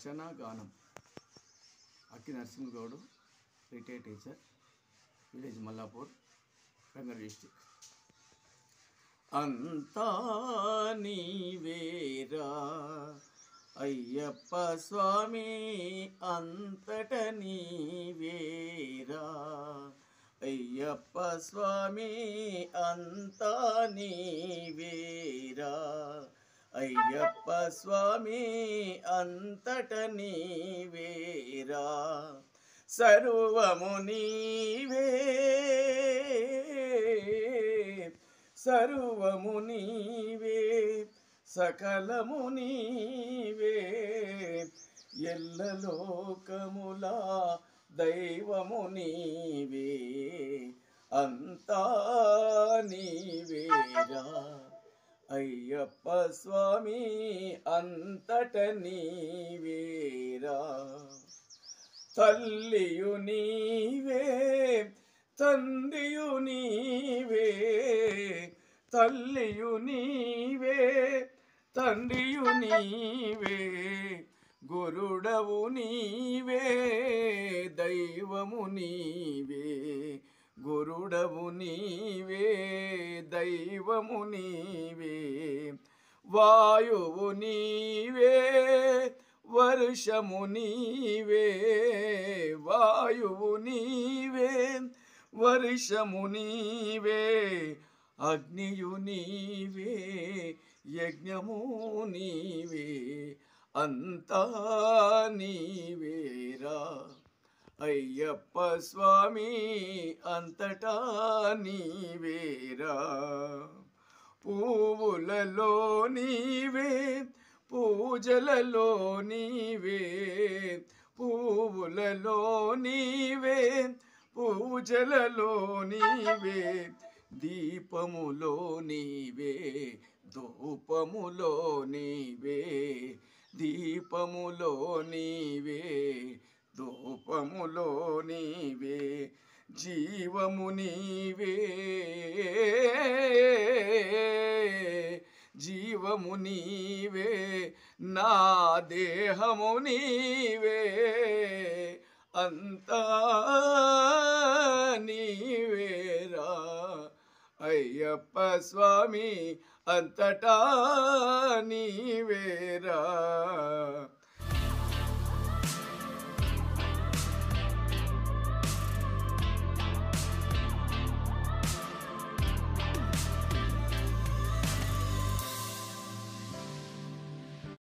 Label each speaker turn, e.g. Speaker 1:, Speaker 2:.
Speaker 1: రచనా గానం Akki Narasimhagoud retired teacher village Mallapur Rangareddy district అంతా నీవేరా అయ్యప్ప స్వామి అంతట నీవేరా అయ్యప్ప స్వామి అంతా నీవేరా అయ్యప్ప స్వామి అంతట నీవేరా సర్వము నీవే సర్వము నీవే సకలము నీవే ఎల్లలోకముల దైవము నీవే అంతా నీవేరా అయ్యప్ప స్వామి అంతట నీవేరా తల్లియు నీవే తండ్రియు నీవే తల్లియు నీవే తండ్రియు నీవే గురుడవు నీవే దైవము నీవే గురుడవు నీవే దైవము నీవే వాయువు నీవే వర్షము నీవే వాయువు నీవే వర్షము నీవే అగ్నియు నీవే యజ్ఞము నీవే అంతా నీవేరా అయ్యప్ప స్వామి అంతటా నీవేరా పువ్వులలో నీవే పూజలలో నీవే పువ్వులలో నీవే పూజలలో నీవే దీపములో నీవే ధూపములో నీవే దీపములో నీవే ధూపములో నీవే జీవము నీవే జీవము నీవే నా దేహము నీవే అంతా నీవేరా అయ్యప్ప స్వామి అంతటా నీవేరా